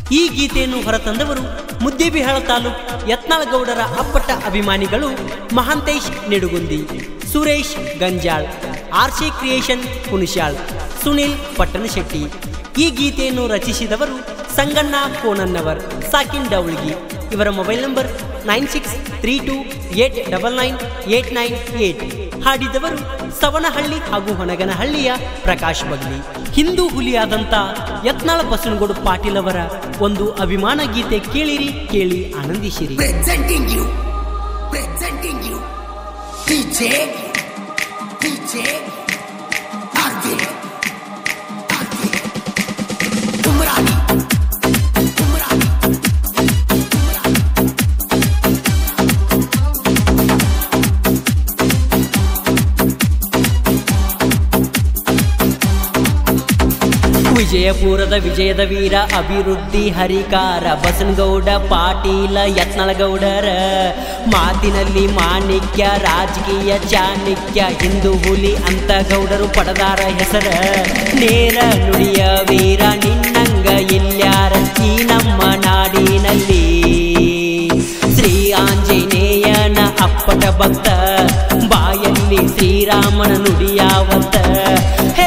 ಈ ಗೀತೆಯನ್ನು ಹೊರತಂದವರು ಮುದ್ದೇಬಿಹಾಳ ತಾಲೂಕ್ ಯತ್ನಾಳ್ ಗೌಡರ ಅಪ್ಪಟ ಅಭಿಮಾನಿಗಳು ಮಹಾಂತೇಶ್ ನಿಡುಗುಂದಿ ಸುರೇಶ್ ಗಂಜಾಳ್ ಆರ್ಸಿ ಕ್ರಿಯೇಷನ್ ಹುಣಶ್ಯಾಳ್ ಸುನಿಲ್ ಪಟ್ಟಣಶೆಟ್ಟಿ ಈ ಗೀತೆಯನ್ನು ರಚಿಸಿದವರು ಸಂಗಣ್ಣ ಕೋನನ್ನವರ್ ಸಾಕಿನ್ ಡೌಳ್ಗಿ ಇವರ mobile number nine six three two eight double nine eight nine eight ಹಾಡಿದವರು ಸವಣಹಳ್ಳಿ ಹಾಗೂ ಹೊನಗನಹಳ್ಳಿಯ ಪ್ರಕಾಶ್ ಬಗ್ಲಿ ಹಿಂದೂ ಹುಲಿಯಾದಂಥ ಯತ್ನಾಳ ಬಸನಗೌಡ ಪಾಟೀಲ್ ಅವರ ಒಂದು ಅಭಿಮಾನ ಗೀತೆ ಕೇಳಿರಿ ಕೇಳಿ ಆನಂದಿಸಿರಿ Presenting you, presenting you, DJ, DJ, RJ, RJ, Umrani, Umrani, ವಿಜಯಪುರದ ವಿಜಯದ ವೀರ ಅಭಿವೃದ್ಧಿ ಹರಿಕಾರ ಬಸನಗೌಡ ಪಾಟೀಲ ಯತ್ನಳಗೌಡರ ಮಾತಿನಲ್ಲಿ ಮಾಣಿಕ್ಯ ರಾಜಕೀಯ ಚಾಣಕ್ಯ ಹಿಂದೂ ಹುಲಿ ಅಂತ ಗೌಡರು ಪಡೆದಾರ ಹೆಸರ ನೇರ ನುಡಿಯ ವೀರ ನಿನ್ನಂಗ ಇಲ್ಯಾರ ಈ ನಮ್ಮ ನಾಡಿನಲ್ಲಿ ಶ್ರೀ ಆಂಜನೇಯನ ಅಪ್ಪಟ ಭಕ್ತ ಬಾಯಲ್ಲಿ ಶ್ರೀರಾಮನ ನುಡಿಯಾವತ್ತ ಹೇ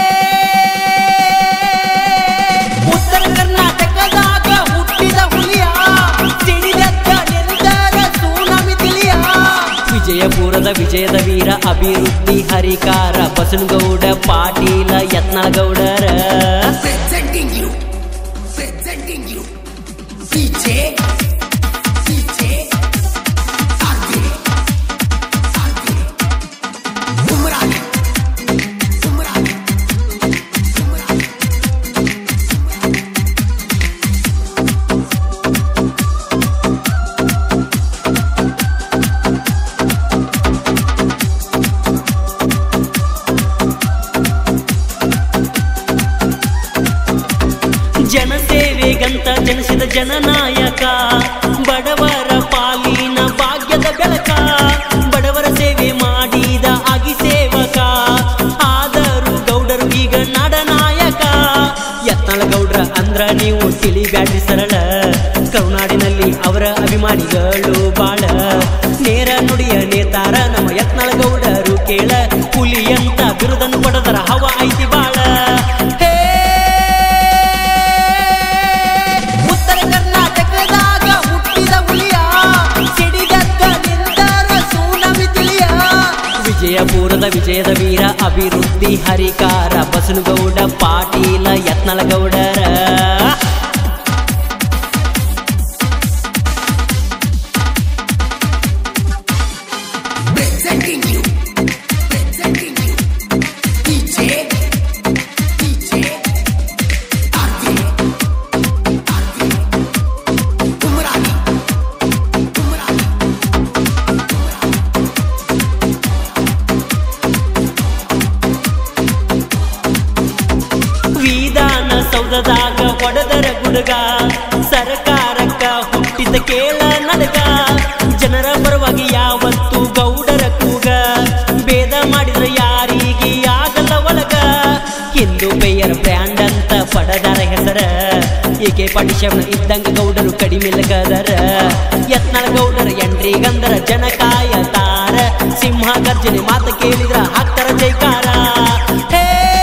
ಉತ್ತರ ಕರ್ನಾಟಕದಾಗ ಹುಟ್ಟಿದ ಹುಲಿಯ ಸಿಡಿದತ್ತ ನಿಂತರ ಸುನಾಮಿ ತಿಳಿಯ ವಿಜಯಪುರದ ವಿಜಯದ ವೀರ ಅಭಿವೃದ್ಧಿ ಹರಿಕಾರ ಬಸನಗೌಡ ಪಾಟೀಲ ಯತ್ನಳಗೌಡರ presenting you, presenting you, DJ, DJ, RJ, RJ, Umrani, Umrani, Umrani. ಜನಸೇವೆಗಂತ ಜನಿಸಿದ ಜನನಾಯಕ ಬಡವರ ಪಾಲಿನ ಭಾಗ್ಯದ ಬೆಳಕ ಬಡವರ ಸೇವೆ ಮಾಡಿದ ಅಗಿ ಸೇವಕ ಆದರೂ ಗೌಡರು ಈಗ ನಾಡನಾಯಕ ಯತ್ನಾಳ ಗೌಡ್ರ ಅಂದ್ರ ನೀವು ತಿಳಿಬ್ಯಾಡ್ರಿ ಸರಳ ಕರುನಾಡಿನಲ್ಲಿ ಅವರ ಅಭಿಮಾನಿಗಳು ಬಾಳ ನೇರ ನುಡಿಯ ನೇತಾರ ನಮ್ಮ ಯತ್ನಾಳ ಗೌಡರು ಕೇಳ ಹುಲಿ ಅಂತ ಬಿರುದನ್ನು ಪಡೆದರ ಹವ ಐತಿ ಬಾಳ ಹೇ ಉತ್ತರ ಕರ್ನಾಟಕದಾಗ ಹುಟ್ಟಿದ ಹುಲಿಯ ಸಿಡಿದತ್ತ ನಿಂತರ ಸುನಾಮಿ ತಿಳಿಯ ವಿಜಯಪುರದ ವಿಜಯದ ವೀರ ಅಭಿವೃದ್ಧಿ ಹರಿಕಾರ ಬಸನಗೌಡ ಪಾಟೀಲ ಯತ್ನಳಗೌಡರ Presenting you, presenting you, DJ, DJ, RJ, RJ, Umrani, Umrani. ವಿಧಾನ ಸೌಧದಾಗ ಹೊಡೆದರ ಗುಡುಗ ಸರ್ಕಾರಕ್ಕ ಹುಟ್ಟಿದ ಕೇಳ ನಡಗ ಜನರ ಪರವಾಗಿ ಯಾವತ್ತು ಗೌಡರ ಕೂಗ ಭೇದ ಮಾಡಿದ್ರ ಯಾರಿಗೆ ಆಗಲ್ಲ ಒಳಗ ಹಿಂದೂ ಬೇಯರ ಬ್ರ್ಯಾಂಡ್ ಅಂತ ಪಡದಾರ ಹೆಸರ ಏಕೆ ಪಡಿಶವನ ಇದ್ದಂಗ ಗೌಡರು ಕಡಿಮೆಲಗದರ ಯತ್ನಳ ಗೌಡರ ಎಂಟ್ರಿಗಂದರ ಜನ ಕಾಯತಾರ ಸಿಂಹ ಗರ್ಜನೆ ಮಾತು ಕೇಳಿದ್ರ ಹಾಕ್ತಾರ ಜೈಕಾರ ಹೇ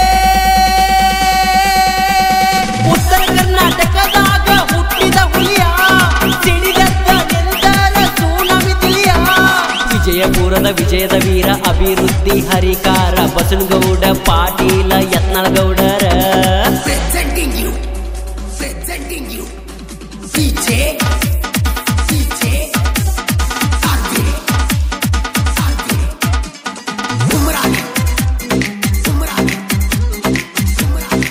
ಉತ್ತರ ಕರ್ನಾಟಕದಾಗ ಹುಟ್ಟಿದ ಹುಲಿಯ ಸಿಡಿದತ್ತ ನಿಂತರ ಸುನಾಮಿ ತಿಳಿಯ ವಿಜಯಪುರದ ವಿಜಯದ ವೀರ ಅಭಿವೃದ್ಧಿ ಹರಿಕಾರ ಬಸನಗೌಡ ಪಾಟೀಲ ಯತ್ನಳಗೌಡರ Presenting you, presenting you, DJ, DJ, RJ, RJ, Umrani, Umrani, Umrani.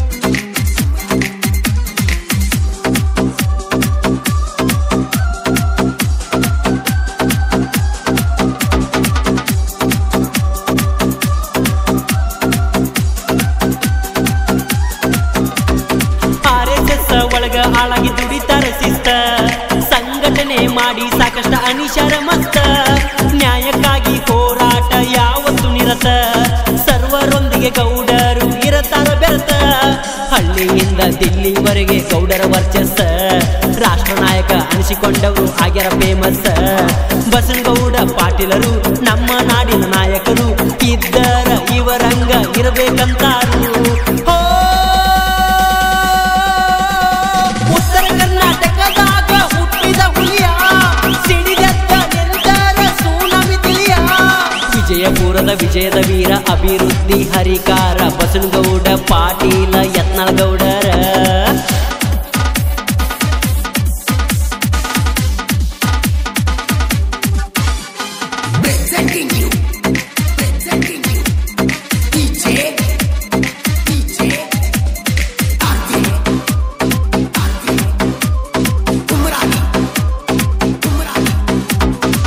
R S S ಒಳಗ ಹಾಳಾಗಿ ದುಡಿತಾರ ಶಿಸ್ತ ಸಂಘಟನೆ ಮಾಡಿ ಸಾಕಷ್ಟ ಅನಿಶರ ಮಸ್ತ ನ್ಯಾಯಕ್ಕಾಗಿ ಹೋರಾಟ ಯಾವತ್ತು ನಿರತ ಸರ್ವರೊಂದಿಗೆ ಗೌಡರು ಇರತಾರ ಬೆರತ ಹಳ್ಳಿಯಿಂದ ಮನೆಯಿಂದ ದಿಲ್ಲಿವರೆಗೆ ಗೌಡರ ವರ್ಚಸ್ಸ ರಾಷ್ಟ್ರ ನಾಯಕ ಅನಿಸಿಕೊಂಡವರು ಆಗ್ಯಾರ ಫೇಮಸ್ ಬಸನಗೌಡ ಪಾಟೀಲರು ನಮ್ಮ ನಾಡಿನ ನಾಯಕರು ಇದ್ದರ ಇವರಂಗ ಇರಬೇಕಂತಾರು ಹೋ ಉತ್ತರ ಕರ್ನಾಟಕದಾಗ ಹುಟ್ಟಿದ ಹುಲಿಯ ಸಿಡಿದತ್ತ ನಿಂತರ ಸುನಾಮಿ ತಿಳಿಯ ವಿಜಯಪುರದ ವಿಜಯದ ವೀರ ಅಭಿವೃದ್ಧಿ ಹರಿಕಾರ ಬಸನಗೌಡ ಪಾಟೀಲ ಯತ್ನಳಗೌಡರ Presenting you. Presenting you. DJ. DJ. RJ. RJ. Umrani. Umrani.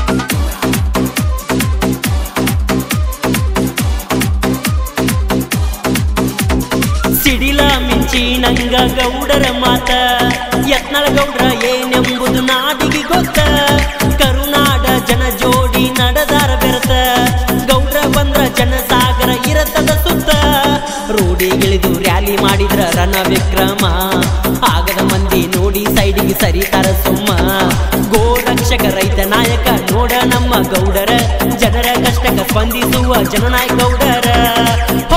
ಸಿಡಿಲ ಮಿಂಚಿನಂಗ ಗೌಡರ ಮಾತ ಯತ್ನಳ ಗೌಡ್ರ ಏನೆಂಬುದು ನಾಡಿಗೆ ಗೊತ್ತ ಕರುನಾಡ ಜನ ಜೋಡಿ ನಡೆದಾರ ಬೆರತ ಗೌಡ್ರ ಬಂದ್ರ ಜನಸಾಗರ ಇರತದ ಸುತ್ತ ರೋಡಿಗಿಳಿದು ರ್ಯಾಲಿ ಮಾಡಿದ್ರ ರಣ ವಿಕ್ರಮ ಆಗದ ಮಂದಿ ನೋಡಿ ಸೈಡಿಗೆ ಸರಿತಾರ ಸುಮ್ಮ ಗೋರಕ್ಷಕ ರೈತ ನಾಯಕ ನೋಡ ನಮ್ಮ ಗೌಡರ ಜನರ ಕಷ್ಟಕ ಸ್ಪಂದಿಸುವ ಜನನಾಯಕ ಗೌಡರ ಹೋ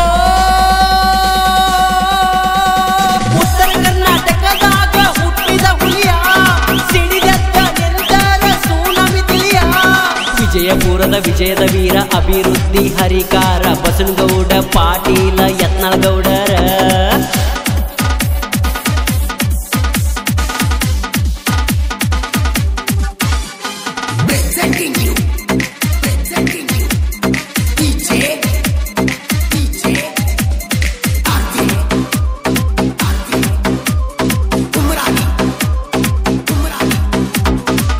ಉತ್ತರ ಕರ್ನಾಟಕದಾಗ ಹುಟ್ಟಿದ ಹುಲಿಯ ಸಿಡಿದತ್ತ ನಿಂತರ ಸುನಾಮಿ ತಿಳಿಯ ವಿಜಯಪುರದ ವಿಜಯದ ವೀರ ಅಭಿವೃದ್ಧಿ ಹರಿಕಾರ ಬಸನಗೌಡ ಪಾಟೀಲ ಯತ್ನಳಗೌಡರ Presenting you. Presenting you. DJ. DJ. RJ. RJ. Umrani. Umrani.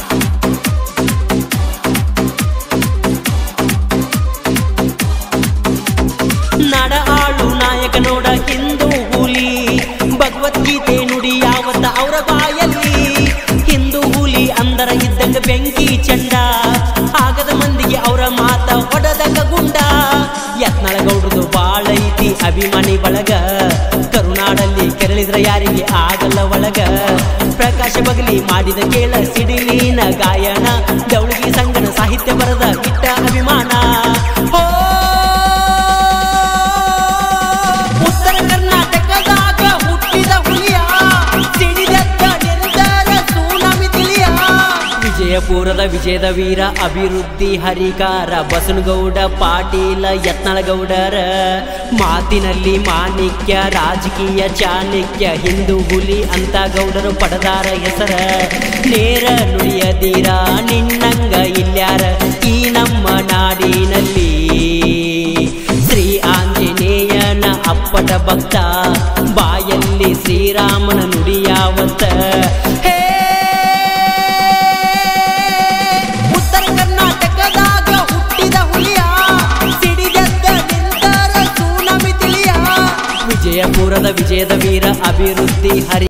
ನಡ ಆಳು ನಾಯಕ ನೋಡ ಹಿಂದೂ ಹುಲಿ ಭಗವದ್ಗೀತೆ ನುಡಿ ಯಾವತ್ತ ಅವರ ಬಾಯಲ್ಲಿ ಹಿಂದೂ ಹುಲಿ ಅಂದರ ಇದ್ದಂಗ ಬೆಂಕಿ ಚಂಡ ಆಗದ ಮಂದಿಗೆ ಅವರ ಮಾತ ಹೊಡೆದಂಗ ಗುಂಡ ಯತ್ನಳ ಗೌಡ್ರದು ಬಾಳ ಐತಿ ಅಭಿಮಾನಿ ಬಳಗ ಕರುನಾಡಲ್ಲಿ ಕೆರಳಿದ್ರ ಯಾರಿಗೆ ಆಗಲ್ಲ ಒಳಗ ಪ್ರಕಾಶ ಬಗಲಿ ಮಾಡಿದ ಕೇಳ ಸಿಡಿಲಿನ ಗಾಯನ ದೌಳಗಿ ಸಂಗನ ಸಾಹಿತ್ಯ ಬರದ ಇಟ್ಟ ಅಭಿಮಾನ ಹೋ ಉತ್ತರ ಕರ್ನಾಟಕದಾಗ ಹುಟ್ಟಿದ ಹುಲಿಯ ಸಿಡಿದತ್ತ ನಿಂತರ ಸುನಾಮಿ ತಿಳಿಯ ವಿಜಯಪುರದ ವಿಜಯದ ವೀರ ಅಭಿವೃದ್ಧಿ ಹರಿಕಾರ ಬಸನಗೌಡ ಪಾಟೀಲ ಯತ್ನಳಗೌಡರ ಮಾತಿನಲ್ಲಿ ಮಾಣಿಕ್ಯ ರಾಜಕೀಯ ಚಾಣಕ್ಯ ಹಿಂದೂ ಹುಲಿ ಅಂತ ಗೌಡರು ಪಡೆದಾರ ಹೆಸರ ನೇರ ನುಡಿಯದೀರ ನಿನ್ನಂಗ ಇಲ್ಯಾರ ಈ ನಮ್ಮ ನಾಡಿನಲ್ಲಿ ಶ್ರೀ ಆಂಜನೇಯನ ಅಪ್ಪಟ ಭಕ್ತ ಬಾಯಲ್ಲಿ ಶ್ರೀರಾಮನ ನುಡಿಯಾವತ್ತ ಹೇ ಉತ್ತರ ಕರ್ನಾಟಕದಾಗ ಹುಟ್ಟಿದ ಹುಲಿಯ ಸಿಡಿದತ್ತ ನಿಂತರ ಸುನಾಮಿ ತಿಳಿಯ ವಿಜಯಪುರದ ವಿಜಯದ ವೀರ ಅಭಿವೃದ್ಧಿ ಹರಿ